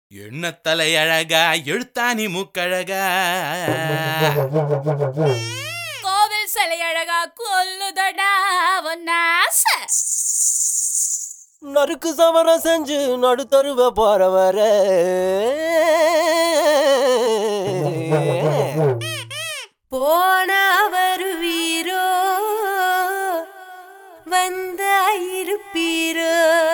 எண்ண தலையழகா எழுத்தாணி மூக்கழகா கோவில் சிலை அழகா கொல்லுதடா ஒன்னாச நறுக்கு சமரம் செஞ்சு நடுத்தருவ போறவர போன வருவீரோ வந்த இருப்பீரோ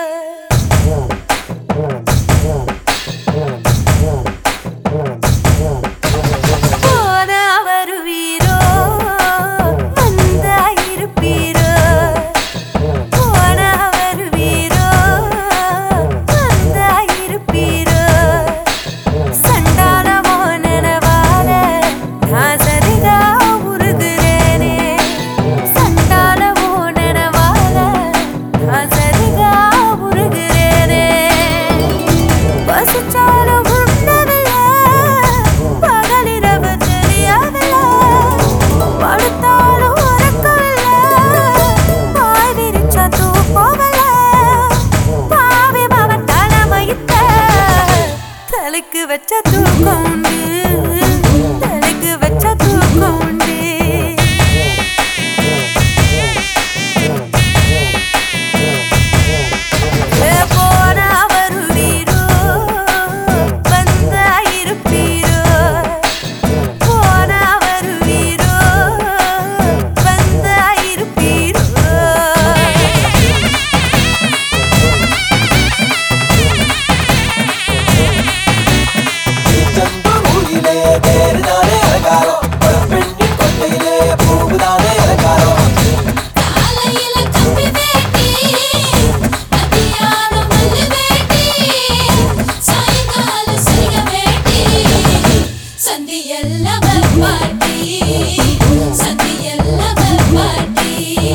போன வருவீரோ வந்த இருப்பீரோ போன வருவீரோ வந்த இருப்பீரோ சண்டாளமோ நினைவால நான் சரிகா உருகுறேனே சண்டாளமோ நினைவால நான் சரிகா உருகுறேனே பசிச்சாலும் உண்ணவில்லை பகலிரவு தெரியவில்லை படுத்தாலும் உறக்கவில்லை பாய் விரிச்சா தூக்கமில்லை பாவி மவன் தலைமையிட்ட தலைக்கு வச்ச தூக்கம் உண்டு தலைக்கு வச்ச தூக்கம் உண்டு ஏ போனா வருவீரோ வந்தா இருப்பீரோ போனா வருவீரோ வந்தா இருப்பீரோ செந்தூரிலே தேர்தானே அலங்காரம் பெண்ணின் கொண்டையிலே பூவுதானே அலங்காரம் காலையில கம்பி வேட்டி மத்தியானம் மல்லு வேட்டி சாயங்கால சிங்க வேட்டி சந்தியெல்லாம் பாட்டி சந்தியெல்லாம் பாட்டி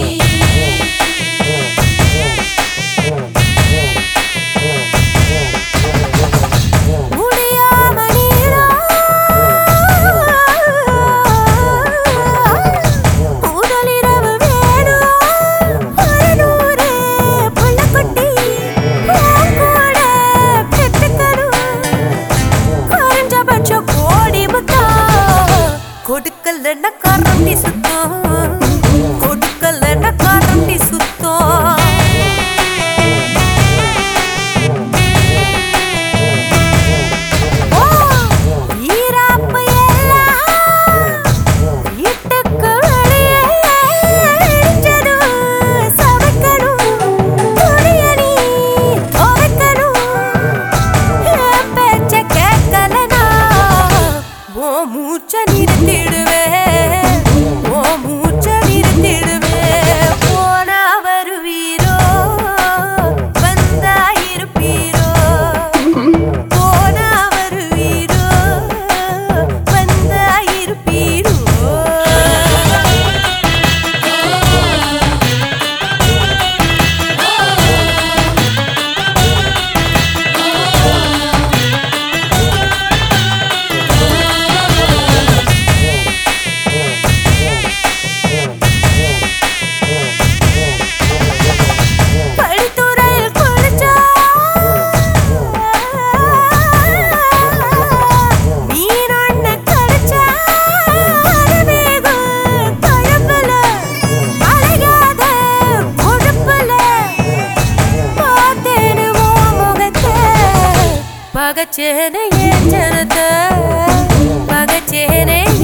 முடியாம நீரா முதலிரவு வேணும் ஒரு நூறு புள்ளக்குட்டி உன் கூட பெத்துக்கணும் குறைஞ்சபட்சம் கோடி முத்தம் கொடுக்கலன்னா கரண்டி சுத்தம் கொடுக்கலன்னா கரண்டி சுத்தம் ஓ ஈராப்பு எல்லாம் வீட்டுக்கு வெளியே இடிச்சதும் சமைக்கணும் துணியணி துவைக்கணும் என் பேச்ச கேட்கலனா ஓ மூச்ச நிறுத்திடுவேன் ஓ மூச்ச நிறுத்திடுவேன் போனா வருவீரோ வந்தா இருப்பீரோ போனா வருவீரோ வந்தா இருப்பீரோ படித்துறையில் குளிச்சா மீன் ஒண்ணு கடிச்சா அது வேகம் குழம்புல அழகாத கொழுப்புல பார்த்தேன்னு உன் முகத்தை பகச்சேனை ஏன் ஜனத்தை பகச்சேனை